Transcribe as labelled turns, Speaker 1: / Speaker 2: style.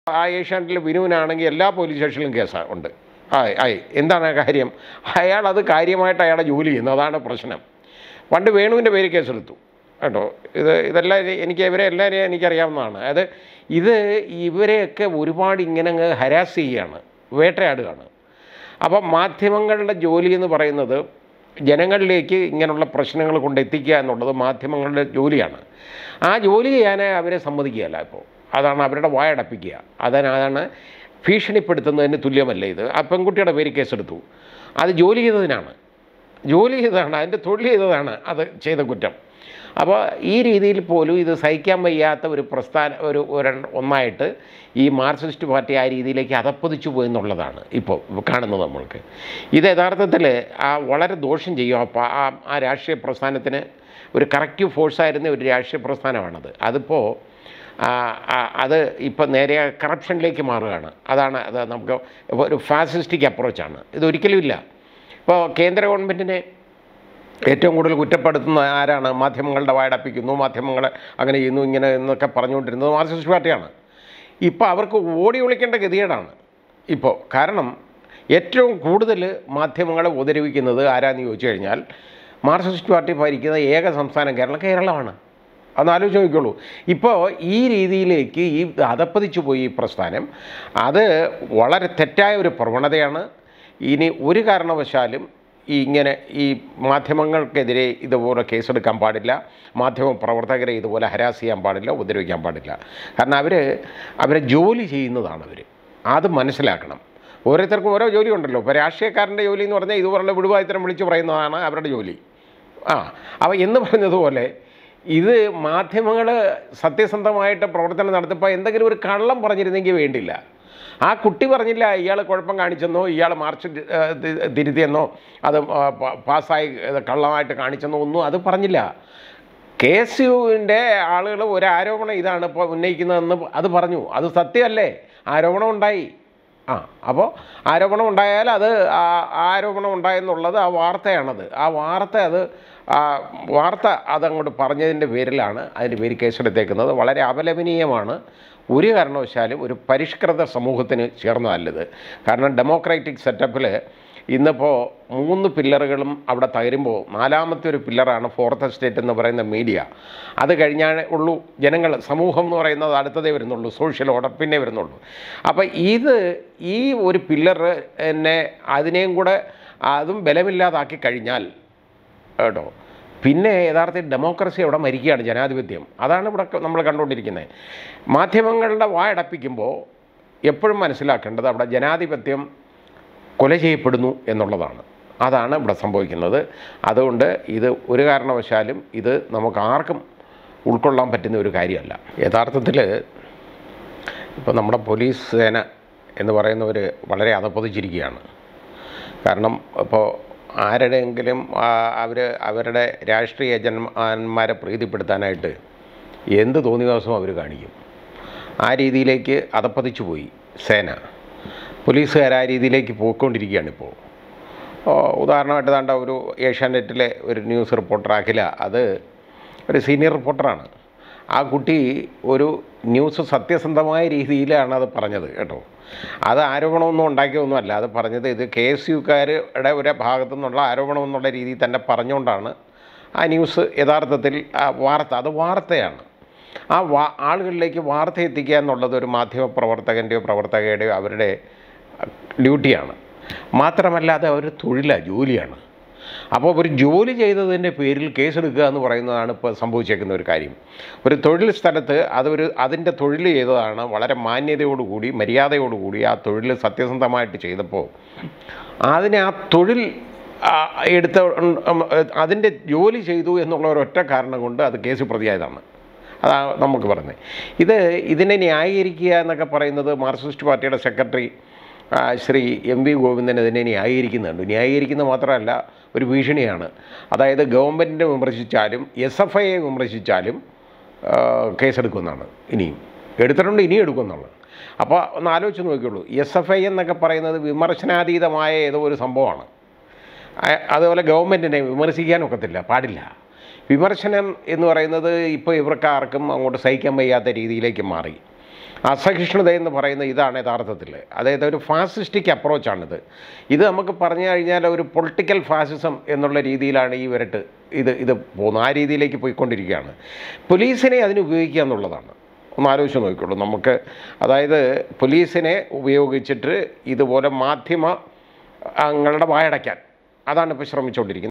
Speaker 1: ആ ഏഷ്യാനെറ്റിൽ വിനുവിനാണെങ്കിൽ എല്ലാ പോലീസ് സ്റ്റേഷനിലും കേസ് ഉണ്ട് ആയി ആയി എന്താണ് ആ കാര്യം അയാൾ അത് കാര്യമായിട്ട് അയാളെ ജോലി ചെയ്യുന്നു അതാണ് പ്രശ്നം പണ്ട് വേണുവിൻ്റെ പേര് കേസെടുത്തു കേട്ടോ ഇത് ഇതെല്ലാം എനിക്ക് ഇവരെ എല്ലാവരെയും എനിക്കറിയാവുന്നതാണ് അതായത് ഇത് ഇവരെയൊക്കെ ഒരുപാട് ഇങ്ങനെ അങ്ങ് ഹരാസ് ചെയ്യുകയാണ് വേട്ടയാടുകയാണ് അപ്പം മാധ്യമങ്ങളുടെ ജോലി എന്ന് പറയുന്നത് ജനങ്ങളിലേക്ക് ഇങ്ങനെയുള്ള പ്രശ്നങ്ങൾ കൊണ്ടെത്തിക്കുക എന്നുള്ളത് മാധ്യമങ്ങളുടെ ജോലിയാണ് ആ ജോലി ചെയ്യാൻ അവരെ സമ്മതിക്കുകയല്ല ഇപ്പോൾ അതാണ് അവരുടെ വായടപ്പിക്കുക അതാണ് അതാണ് ഭീഷണിപ്പെടുത്തുന്നതിന് തുല്യമല്ല ഇത് ആ പെൺകുട്ടിയുടെ പേര് കേസെടുത്തു അത് ജോലി ചെയ്തതിനാണ് ജോലി ചെയ്തതാണ് അതിൻ്റെ തൊഴിൽ ചെയ്തതാണ് അത് ചെയ്ത കുറ്റം അപ്പോൾ ഈ രീതിയിൽ പോലും ഇത് സഹിക്കാൻ വയ്യാത്ത ഒരു പ്രസ്ഥാന ഒരു ഒരു ഒന്നായിട്ട് ഈ മാർക്സിസ്റ്റ് പാർട്ടി ആ രീതിയിലേക്ക് അതപ്പതിച്ചു പോയി എന്നുള്ളതാണ് ഇപ്പോൾ കാണുന്നത് നമ്മൾക്ക് ഇത് യഥാർത്ഥത്തിൽ ആ വളരെ ദോഷം ചെയ്യും ആ പ- ആ ആ രാഷ്ട്രീയ പ്രസ്ഥാനത്തിന് ഒരു കറക്റ്റീവ് ഫോഴ്സായിരുന്ന ഒരു രാഷ്ട്രീയ പ്രസ്ഥാനമാണത് അതിപ്പോൾ ആ, ആ, അത് ഇപ്പം നേരെ കറപ്ഷനിലേക്ക് മാറുകയാണ് അതാണ് അത് നമുക്ക് ഒരു ഫാസിസ്റ്റിക് അപ്രോച്ചാണ് ഇതൊരിക്കലും ഇല്ല ഇപ്പോൾ കേന്ദ്ര ഗവൺമെൻറ്റിനെ ഏറ്റവും കൂടുതൽ കുറ്റപ്പെടുത്തുന്ന ആരാണ് മാധ്യമങ്ങളുടെ വായടപ്പിക്കുന്നു മാധ്യമങ്ങളെ അങ്ങനെ ചെയ്യുന്നു ഇങ്ങനെ എന്നൊക്കെ പറഞ്ഞുകൊണ്ടിരുന്നത് മാർക്സിസ്റ്റ് പാർട്ടിയാണ് ഇപ്പോൾ അവർക്ക് ഓടി ഒളിക്കേണ്ട ഗതികേടാണ് ഇപ്പോൾ കാരണം ഏറ്റവും കൂടുതൽ മാധ്യമങ്ങളെ ഉപദ്രവിക്കുന്നത് ആരാന്ന് ചോദിച്ചു കഴിഞ്ഞാൽ മാർക്സിസ്റ്റ് പാർട്ടി ഭരിക്കുന്ന ഏക സംസ്ഥാനം കേരളം കേരളമാണ് അതൊന്ന് ആലോചിച്ച് നോക്കിക്കോളൂ ഇപ്പോൾ ഈ രീതിയിലേക്ക് ഈ അതപ്പതിച്ചു പോയി ഈ പ്രസ്ഥാനം അത് വളരെ തെറ്റായ ഒരു പ്രവണതയാണ് ഇനി ഒരു കാരണവശാലും ഈ ഇങ്ങനെ ഈ മാധ്യമങ്ങൾക്കെതിരെ ഇതുപോലെ കേസെടുക്കാൻ പാടില്ല മാധ്യമ പ്രവർത്തകരെ ഇതുപോലെ ഹരാസ് ചെയ്യാൻ പാടില്ല ഉപദ്രവിക്കാൻ പാടില്ല കാരണം അവർ അവരെ ജോലി ചെയ്യുന്നതാണ് അവർ അത് മനസ്സിലാക്കണം ഓരോരുത്തർക്കും ഓരോ ജോലി ഉണ്ടല്ലോ ഇപ്പോൾ രാഷ്ട്രീയക്കാരൻ്റെ ജോലി എന്ന് പറഞ്ഞാൽ ഇതുപോലുള്ള വിടുവായിത്തരം വിളിച്ചു പറയുന്നതാണ് അവരുടെ ജോലി ആ അപ്പോൾ എന്ന് പറഞ്ഞതുപോലെ ഇത് മാധ്യമങ്ങൾ സത്യസന്ധമായിട്ട് പ്രവർത്തനം നടത്തിയപ്പോൾ എന്തെങ്കിലും ഒരു കള്ളം പറഞ്ഞിരുന്നെങ്കിൽ വേണ്ടില്ല ആ കുട്ടി പറഞ്ഞില്ല ഇയാൾ കുഴപ്പം കാണിച്ചെന്നോ ഇയാൾ മാർച്ച് തി- ഏഹ് തി- തിരുത്തിയെന്നോ അത് ആ, പ- പാസ്സായി ഇത് കള്ളമായിട്ട് കാണിച്ചെന്നോ ഒന്നും അത് പറഞ്ഞില്ല കെ എസ് യുവിൻ്റെ ആളുകൾ ഒരു ആരോപണം ഇതാണ് ഇപ്പോൾ ഉന്നയിക്കുന്നതെന്ന് അത് പറഞ്ഞു അത് സത്യമല്ലേ ആരോപണം ഉണ്ടായി ആ അപ്പോൾ ആരോപണം ഉണ്ടായാൽ അത് ആ ആരോപണം ഉണ്ടായെന്നുള്ളത് ആ വാർത്തയാണത് ആ വാർത്ത അത് ആ വാർത്ത അതങ്ങോട്ട് പറഞ്ഞതിൻ്റെ പേരിലാണ് അതിൻ്റെ പേര് കേസെടുത്തേക്കുന്നത് വളരെ അപലപനീയമാണ് ഒരു കാരണവശാലും ഒരു പരിഷ്കൃത സമൂഹത്തിന് ചേർന്നതല്ലത് കാരണം ഡെമോക്രാറ്റിക് സെറ്റപ്പിൽ ഇന്നിപ്പോൾ മൂന്ന് പില്ലറുകളും അവിടെ തകരുമ്പോൾ നാലാമത്തെ ഒരു പില്ലറാണ് ഫോർത്ത് എസ്റ്റേറ്റ് എന്ന് പറയുന്ന മീഡിയ അത് കഴിഞ്ഞാൽ ഉള്ളൂ ജനങ്ങൾ സമൂഹം എന്ന് പറയുന്നത് അടുത്തതേ വരുന്നുള്ളൂ സോഷ്യൽ ഓർഡർ പിന്നെ വരുന്നുള്ളൂ അപ്പോൾ ഇത് ഈ ഒരു പില്ലർ എന്നെ അതിനെയും കൂടെ അതും ബലമില്ലാതാക്കി കഴിഞ്ഞാൽ കേട്ടോ പിന്നെ യഥാർത്ഥത്തിൽ ഡെമോക്രസി അവിടെ മരിക്കുകയാണ് ജനാധിപത്യം അതാണ് ഇവിടെ നമ്മൾ കണ്ടുകൊണ്ടിരിക്കുന്നത് മാധ്യമങ്ങളുടെ വായടപ്പിക്കുമ്പോൾ എപ്പോഴും മനസ്സിലാക്കേണ്ടത് അവിടെ ജനാധിപത്യം കൊല ചെയ്യപ്പെടുന്നു എന്നുള്ളതാണ് അതാണ് ഇവിടെ സംഭവിക്കുന്നത് അതുകൊണ്ട് ഇത് ഒരു കാരണവശാലും ഇത് നമുക്ക് ആർക്കും ഉൾക്കൊള്ളാൻ പറ്റുന്ന ഒരു കാര്യമല്ല യഥാർത്ഥത്തിൽ ഇപ്പോൾ നമ്മുടെ പോലീസ് സേന എന്ന് പറയുന്നവർ വളരെ അതപ്പതിച്ചിരിക്കുകയാണ് കാരണം ഇപ്പോൾ ആരുടെയെങ്കിലും അവർ അവരുടെ രാഷ്ട്രീയ ഏജന്മാരെ പ്രീതിപ്പെടുത്താനായിട്ട് എന്ത് തോന്നിയ ദിവസവും അവർ കാണിക്കും ആ രീതിയിലേക്ക് അതപ്പതിച്ചു പോയി സേന പോലീസുകാർ ആ രീതിയിലേക്ക് പോയിക്കൊണ്ടിരിക്കുകയാണ് ഇപ്പോൾ ഉദാഹരണമായിട്ട് താണ്ട ഒരു ഏഷ്യാനെറ്റിലെ ഒരു ന്യൂസ് റിപ്പോർട്ടർ അഖില അത് ഒരു സീനിയർ റിപ്പോർട്ടറാണ് ആ കുട്ടി ഒരു ന്യൂസ് സത്യസന്ധമായ രീതിയിലാണ് അത് പറഞ്ഞത് കേട്ടോ അത് ആരോപണമൊന്നും ഉണ്ടാക്കിയൊന്നുമല്ല അത് പറഞ്ഞത് ഇത് കെ എസ് യുക്കാരുടെ ഒരു ഭാഗത്തു നിന്നുള്ള ആരോപണം എന്നുള്ള രീതിയിൽ തന്നെ പറഞ്ഞുകൊണ്ടാണ് ആ ന്യൂസ് യഥാർത്ഥത്തിൽ ആ വാർത്ത അത് വാർത്തയാണ് ആ വാ ആളുകളിലേക്ക് വാർത്ത എത്തിക്കുക എന്നുള്ളത് ഒരു മാധ്യമ പ്രവർത്തകൻ്റെയോ പ്രവർത്തകയുടെയോ അവരുടെ ഡ്യൂട്ടിയാണ് മാത്രമല്ല അത് ഒരു തൊഴിലാണ് ജോലിയാണ് അപ്പോൾ ഒരു ജോലി ചെയ്തതിൻ്റെ പേരിൽ കേസെടുക്കുക എന്ന് പറയുന്നതാണ് ഇപ്പോൾ സംഭവിച്ചേക്കുന്ന ഒരു കാര്യം ഒരു തൊഴിൽ സ്ഥലത്ത് അതൊരു അതിൻ്റെ തൊഴിൽ ചെയ്തതാണ് വളരെ മാന്യതയോടുകൂടി മര്യാദയോടുകൂടി ആ തൊഴിൽ സത്യസന്ധമായിട്ട് ചെയ്തപ്പോൾ അതിനെ ആ തൊഴിൽ ആ, എടുത്ത ഉം, അതിൻ്റെ ജോലി ചെയ്തു എന്നുള്ള ഒരൊറ്റ കാരണം കൊണ്ട് അത് കേസ് പ്രതിയായതാണ് അതാ നമുക്ക് പറയുന്നത് ഇത് ഇതിനെ ന്യായീകരിക്കുക എന്നൊക്കെ പറയുന്നത് മാർക്സിസ്റ്റ് പാർട്ടിയുടെ സെക്രട്ടറി ആ, ശ്രീ എം വി ഗോവിന്ദൻ ഇതിനെ ന്യായീകരിക്കുന്നുണ്ട് ന്യായീകരിക്കുന്നത് മാത്രമല്ല ഒരു ഭീഷണിയാണ് അതായത് ഗവൺമെൻറ്റിനെ വിമർശിച്ചാലും എസ് എഫ് ഐയെ വിമർശിച്ചാലും ആ, കേസെടുക്കുന്നതാണ് ഇനിയും എടുത്തിട്ടുണ്ട് ഇനിയും എടുക്കുന്നുള്ളത് അപ്പോൾ ഒന്ന് ആലോചിച്ച് നോക്കിയുള്ളൂ എസ് എഫ് ഐ എന്നൊക്കെ പറയുന്നത് വിമർശനാതീതമായ ഏതോ ഒരു സംഭവമാണ് അ- അതുപോലെ ഗവൺമെൻറ്റിനെ വിമർശിക്കാനൊക്കത്തില്ല പാടില്ല വിമർശനം എന്ന് പറയുന്നത് ഇപ്പോൾ ഇവർക്ക് ആർക്കും അങ്ങോട്ട് സഹിക്കാൻ വയ്യാത്ത രീതിയിലേക്ക് മാറി അസഹിഷ്ണുത എന്ന് പറയുന്ന ഇതാണ് യഥാർത്ഥത്തിൽ അതായത് ഒരു ഫാസിസ്റ്റിക് അപ്രോച്ചാണിത് ഇത് നമുക്ക് പറഞ്ഞു കഴിഞ്ഞാൽ ഒരു പൊളിറ്റിക്കൽ ഫാസിസം എന്നുള്ള രീതിയിലാണ് ഈ വരട്ട് ഇത് ഇത് പോകുന്നത് ആ രീതിയിലേക്ക് പോയിക്കൊണ്ടിരിക്കുകയാണ് പോലീസിനെ അതിന് ഉപയോഗിക്കുക എന്നുള്ളതാണ് ഒന്ന് ആലോചിച്ച് നോക്കിക്കോളൂ നമുക്ക് അതായത് പോലീസിനെ ഉപയോഗിച്ചിട്ട് ഇതുപോലെ മാധ്യമ അങ്ങളുടെ വായടയ്ക്കാൻ അതാണ് ഇപ്പോൾ ശ്രമിച്ചുകൊണ്ടിരിക്കുന്നത്